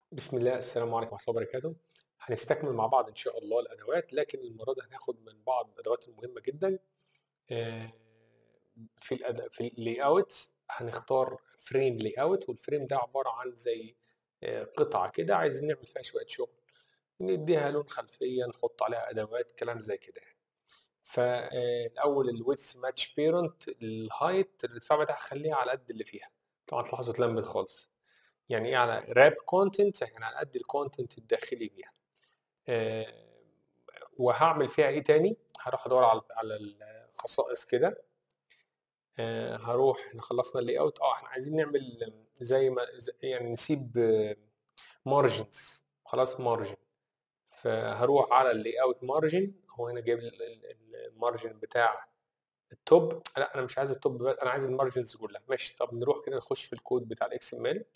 بسم الله السلام عليكم ورحمة الله وبركاته هنستكمل مع بعض إن شاء الله الأدوات لكن المرة دي هناخد من بعض الأدوات المهمة جدا آه، في الأد... في اللاي اوت هنختار فريم لاي اوت والفريم ده عبارة عن زي آه، قطعة كده عايزين نعمل فيها شوية شغل نديها لون خلفية نحط عليها أدوات كلام زي كده يعني فالأول الويدث ماتش بيرنت الهايت الارتفاع بتاعها خليها على قد اللي فيها طبعا تلاحظوا اتلمت خالص يعني ايه على راب كونتنت يعني على قد الكونتنت الداخلي بيها آه، وهعمل فيها ايه تاني هروح ادور على على الخصائص كده آه، هروح احنا خلصنا اللاي اوت اه احنا عايزين نعمل زي ما زي- يعني نسيب مارجنز خلاص مارجن فهروح على اللاي اوت مارجن هو هنا جايب المارجن بتاع التوب لا انا مش عايز التوب بس انا عايز المارجنز كلها ماشي طب نروح كده نخش في الكود بتاع الاكس ام ال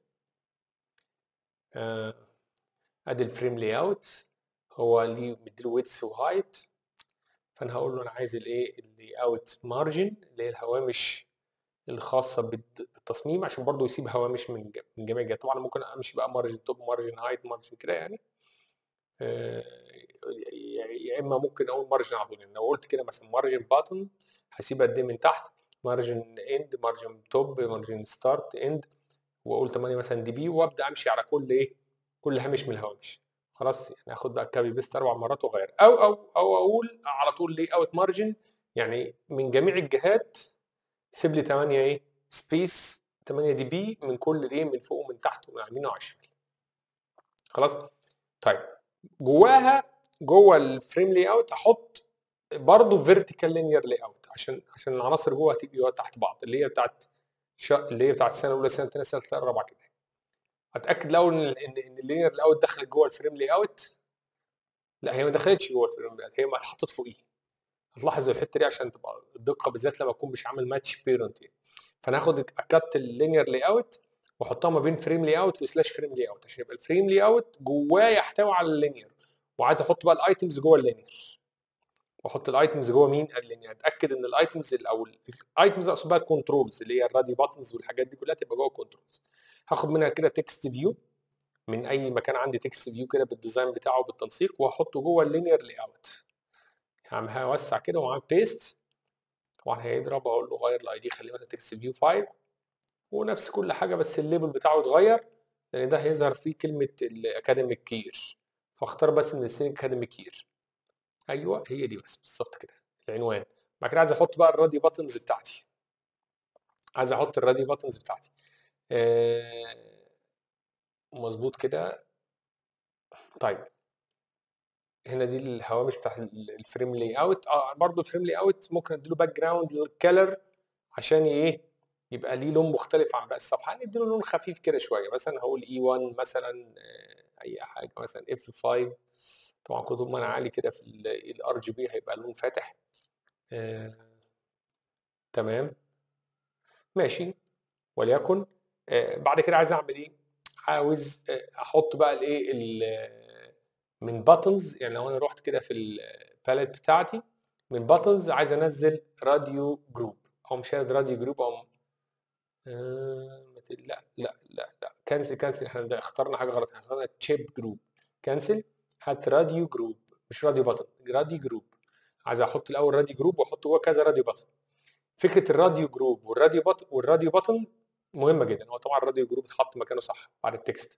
ادي الفريم لاي اوت هو ليه مديله ويدث وهايت فانا هقول له انا عايز الايه اللاي اوت مارجن اللي هي الهوامش الخاصه بالت- بالتصميم عشان برضو يسيب هوامش من ج- من جميع الجهات طبعا ممكن امشي بقى مارجن توب مارجن هايت مارجن كده يعني آه، يا اما ممكن اقول مارجن على طول يعني لو قلت كده مثلا مارجن باتن هسيب قد ايه من تحت مارجن اند مارجن توب مارجن ستارت اند واقول 8 مثلا دي بي وابدا امشي على كل ايه كل هامش من الهوامش خلاص يعني اخد بقى الكابي بيست اربع مرات واغير او او او اقول على طول لي اوت مارجن يعني من جميع الجهات سيب لي 8 ايه سبيس 8 دي بي من كل الايه من فوق ومن تحت ومن على اليمين وعلى الشمال خلاص طيب جواها جوه الفريم لاي اوت احط برضه فيرتيكال لينير لاي اوت عشان عشان العناصر جوه هتبقى تحت بعض اللي هي بتاعت شا... اللي هي بتاعت السنه الاولى السنه الثانيه السنه الثالثه الرابعه كده اتاكد الاول ان ان إن اللينير لاي اوت دخلت جوه الفريم لاي اوت لا هي ما دخلتش جوه الفريم لاي اوت هي ما اتحطت فوقيه هتلاحظ الحته دي عشان تبقى الدقه بالذات لما اكون مش عامل ماتش بيرنت يعني فانا هاخد اكت اللينير لاي اوت واحطها ما بين فريم لاي اوت وسلاش فريم لاي اوت عشان يبقى الفريم لاي اوت جواه يحتوي على اللينير وعايز احط بقى الايتمز جوه اللينير واحط الايتمز جوه مين اللينير اتاكد ان الايتمز او الايتمز اقصد بقى الكنترولز اللي هي الرادي باتنز والحاجات دي كلها تبقى جوه الكنترولز هاخد منها كده تكست فيو من اي مكان عندي تكست فيو كده بالديزاين بتاعه بالتنسيق واحطه جوه اللينير لاي اوت هعمل اوسع كده وعامل بيست طبعا هيضرب اقول له غير الاي دي خليه مثلا تكست فيو 5 ونفس كل حاجه بس الليبل بتاعه اتغير لان ده هيظهر فيه كلمه الاكاديميك كير فاختار بس من السين اكاديميك كير ايوه هي دي بس بالظبط كده العنوان بعد كده عايز احط بقى الرادي باتنز بتاعتي عايز احط الرادي باتنز بتاعتي آه، مظبوط كده طيب هنا دي الهوامش بتاعت ال- الفريم لاي اوت اه برضه الفريم لاي اوت ممكن اديله باك جراوند للكلر عشان ايه يبقى ليه لون مختلف عن باقي الصفحه نديله لون خفيف كده شويه مثلا هقول اي 1 مثلا آه، اي حاجه مثلا اف 5 طبعا كتب ما انا عالي كده في الار جي بي هيبقى اللون فاتح آه، تمام ماشي وليكن آه، بعد كده عايز اعمل ايه عاوز آه، احط بقى الايه ال- من باتنز يعني لو انا رحت كده في الباليت بتاعتي من باتنز عايز انزل راديو جروب او مش عايز راديو جروب او آه، ما ت- لا لا لا لا كنسل كنسل احنا ده اخترنا حاجه غلط احنا اخترنا تشيب جروب كنسل هات راديو جروب مش راديو باتن راديو جروب عايز احط الاول راديو جروب واحط جوه كذا راديو باتن فكره الراديو جروب والراديو باتن والراديو باتن مهمه جدا هو طبعا الراديو جروب اتحط مكانه صح بعد التكست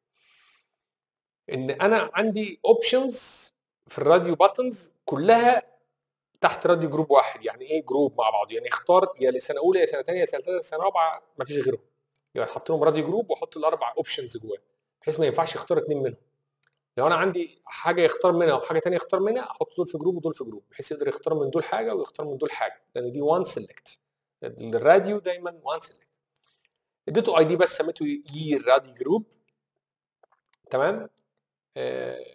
ان انا عندي اوبشنز في الراديو باتنز كلها تحت راديو جروب واحد يعني ايه جروب مع بعض يعني اختار يا لسنه اولى يا سنه ثانيه يا سنه ثالثه يا سنه رابعه ما فيش غيرهم يبقى احط لهم راديو جروب واحط الاربع اوبشنز جواه بحيث ما ينفعش يختار اثنين منهم لو انا عندي حاجه يختار منها وحاجه ثانيه يختار منها احط دول في جروب ودول في جروب بحيث يقدر يختار من دول حاجه ويختار من دول حاجه لان دي وان سيلكت الراديو دايما وان سيلكت اديته اي دي بس سميته يير راديو جروب تمام آه،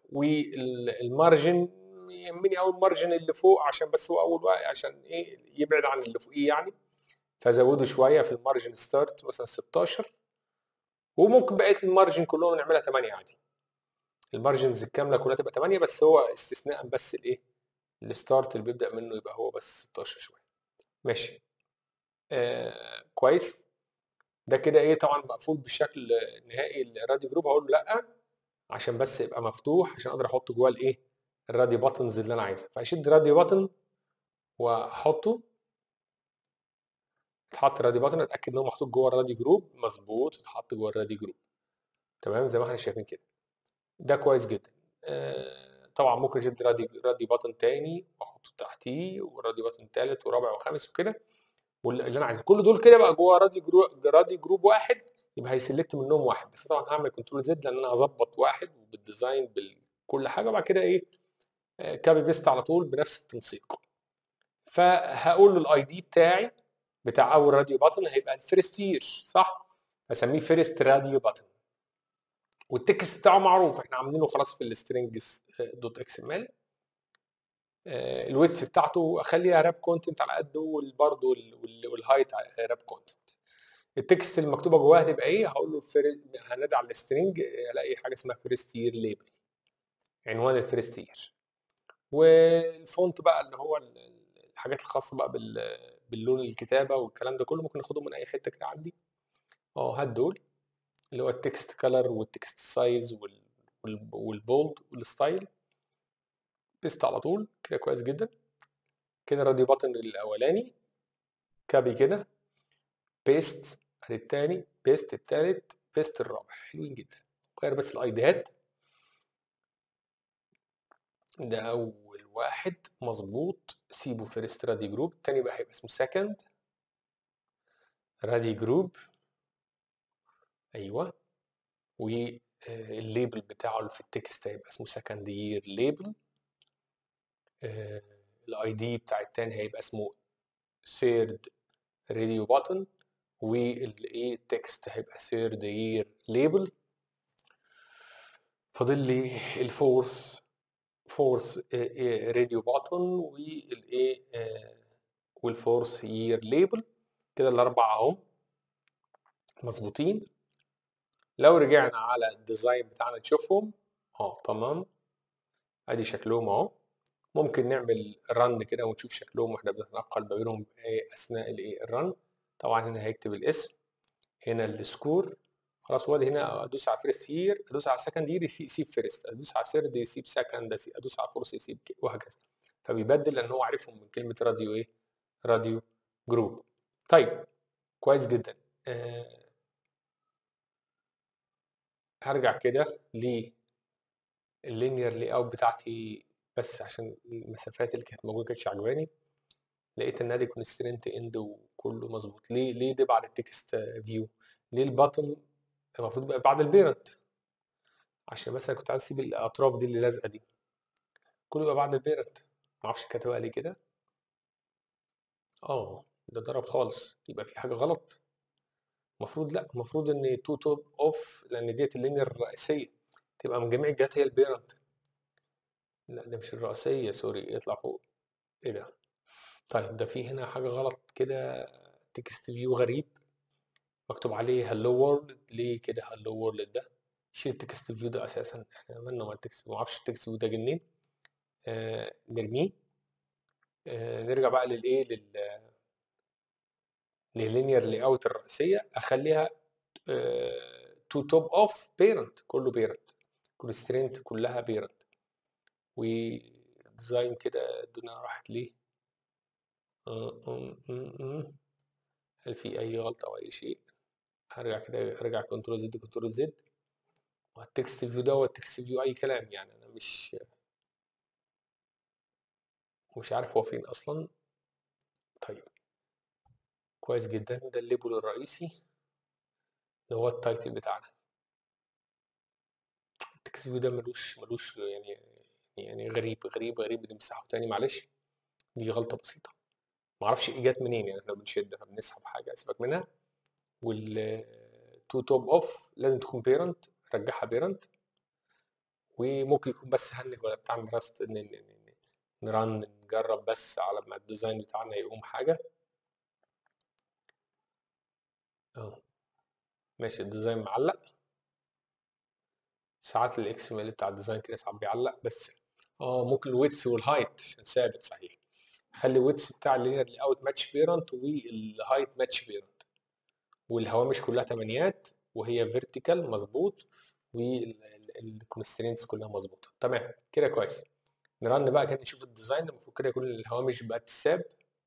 والمارجن يهمني قوي المارجن اللي فوق عشان بس هو اول واحد عشان ايه يبعد عن اللي فوقيه يعني فزوده شويه في المارجن ستارت مثلا 16 وممكن بقيه المارجن كلهم نعملها 8 عادي المارجنز الكامله كلها تبقى 8 بس هو استثناء بس الايه الستارت اللي بيبدا منه يبقى هو بس 16 شويه ماشي آه كويس ده كده ايه طبعا مقفول بالشكل النهائي الراديو جروب هقول له لا عشان بس يبقى مفتوح عشان اقدر احط جواه الايه الراديو باتنز اللي انا عايزها فاشد راديو باتن واحطه اتحط راديو باتن اتاكد ان هو محطوط جوه الراديو جروب مظبوط اتحط جوه الراديو جروب تمام زي ما احنا شايفين كده ده كويس جدا آه طبعا ممكن اشد راديو راديو باتن تاني واحطه تحتيه وراديو باتن تالت ورابع وخامس وكده واللي انا عايزه كل دول كده بقى جوه راديو جروب راديو جروب واحد يبقى هيسلكت منهم واحد بس طبعا هعمل كنترول زد لان انا هظبط واحد بالديزاين بكل حاجه وبعد كده ايه كابي بيست على طول بنفس التنسيق فهقول له الاي دي بتاعي بتاع اول راديو باتن هيبقى الفيرست يير صح هسميه فيرست راديو باتن والتكست بتاعه معروف احنا عاملينه خلاص في السترنجز دوت اكس ام ال الويدث بتاعته اخليها راب كونتنت على قده وبرده والهايت راب كونتنت التكست المكتوبه جواها هتبقى ايه هقول له هنادي على السترنج الاقي حاجه اسمها فيرست يير ليبل عنوان الفيرست يير والفونت بقى اللي هو الحاجات الخاصه بقى باللون الكتابه والكلام ده كله ممكن اخده من اي حته كده عندي اه هات دول اللي هو التكست كلر والتكست سايز والبولد والستايل بيست على طول كده كويس جدا كده راديو باتن الاولاني كابي كده بيست ادي التاني بيست التالت بيست الرابع حلوين جدا غير بس الايديات ده اول واحد مظبوط سيبه فيرست رادي جروب التاني بقى هيبقى اسمه سكند رادي جروب ايوه والليبل بتاعه اللي في التكست هيبقى اسمه سكند يير ليبل الاي دي بتاع التاني هيبقى اسمه ثيرد راديو باتن والايه التكست هيبقى ثيرد يير ليبل فاضل لي الفورث فورث راديو باتن والايه والفورث يير ليبل كده الاربعه اهم مظبوطين لو رجعنا على الديزاين بتاعنا نشوفهم اه تمام ادي شكلهم اهو ممكن نعمل رن كده ونشوف شكلهم واحنا بنتنقل ما بينهم اثناء الايه الرن طبعا هنا هيكتب الاسم هنا السكور خلاص وادي هنا ادوس على فيرست يير ادوس على سكند يير يسيب فيرست ادوس على سيرد يسيب سكند ادوس على فورس يسيب وهكذا فبيبدل لان هو عارفهم من كلمه راديو ايه راديو جروب طيب كويس جدا آه هرجع كده لللينير لاي اوت بتاعتي بس عشان المسافات اللي كانت موجوده كانتش عجباني لقيت ان ادي كونسترينت اند وكله مظبوط ليه ليه ده بعد التكست فيو ليه الباتن المفروض يبقى بعد البيرنت عشان مثلا كنت عايز اسيب الاطراف دي اللي لازقه دي كله يبقى بعد البيرنت معرفش كاتبها ليه كده اه ده ضرب خالص يبقى في حاجه غلط المفروض لا المفروض ان تو توب اوف لان ديت اللينير الرئيسيه تبقى من جميع الجهات هي البيرنت لا ده مش الرئيسيه سوري يطلع فوق ايه ده طيب ده في هنا حاجه غلط كده تكست فيو غريب مكتوب عليه هلو وورلد ليه كده هلو وورلد ده شيل التكست فيو ده اساسا احنا عملنا مع التكست ما اعرفش التكست فيو ده جه منين آه نرميه آه نرجع بقى للايه لل لللينير لاي اوت الرئيسيه اخليها تو توب اوف بيرنت كله بيرنت كونسترينت كلها بيرنت وديزاين كده الدنيا راحت ليه هل في اي غلطه او اي شيء هرجع كده ارجع كنترول زد كنترول زد والتكست فيو ده والتكست فيو اي كلام يعني انا مش مش عارف هو فين اصلا طيب كويس جدا ده الليبل الرئيسي اللي هو التايتل بتاعنا التكست فيو ده ملوش ملوش يعني يعني غريب غريب غريب نمسحه تاني معلش دي غلطه بسيطه معرفش جت منين يعني احنا بنشد احنا بنسحب حاجه سيبك منها وال تو توب اوف لازم تكون بيرنت رجعها بيرنت وممكن يكون بس هنج ولا بتعمل راست نرن نجرب بس على ما الديزاين بتاعنا يقوم حاجه اه ماشي الديزاين معلق ساعات الاكس ام ال بتاع الديزاين كده ساعات بيعلق بس اه ممكن الويتس والهايت عشان ثابت صحيح خلي الويتس بتاع اللينير لاي اوت ماتش بيرنت والهايت ماتش بيرنت والهوامش كلها تمانيات وهي فيرتيكال مظبوط الكونسترينتس كلها مظبوطه تمام كده كويس نرن بقى كده نشوف الديزاين المفروض كده يكون الهوامش بقت تساب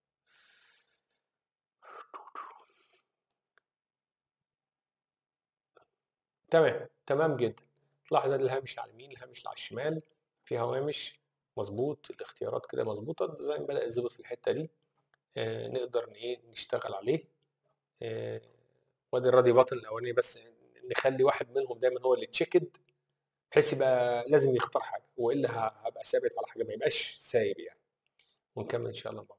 تمام تمام جدا تلاحظ ان الهامش على اليمين الهامش على الشمال في هوامش مظبوط الاختيارات كده مظبوطه الديزاين بدا يظبط في الحته دي آه نقدر ايه نشتغل عليه آه وادي الرادي باطن الاولاني بس نخلي واحد منهم دايما هو اللي تشيكد بحيث يبقى لازم يختار حاجه والا هبقى ثابت على حاجه ما يبقاش سايب يعني ونكمل ان شاء الله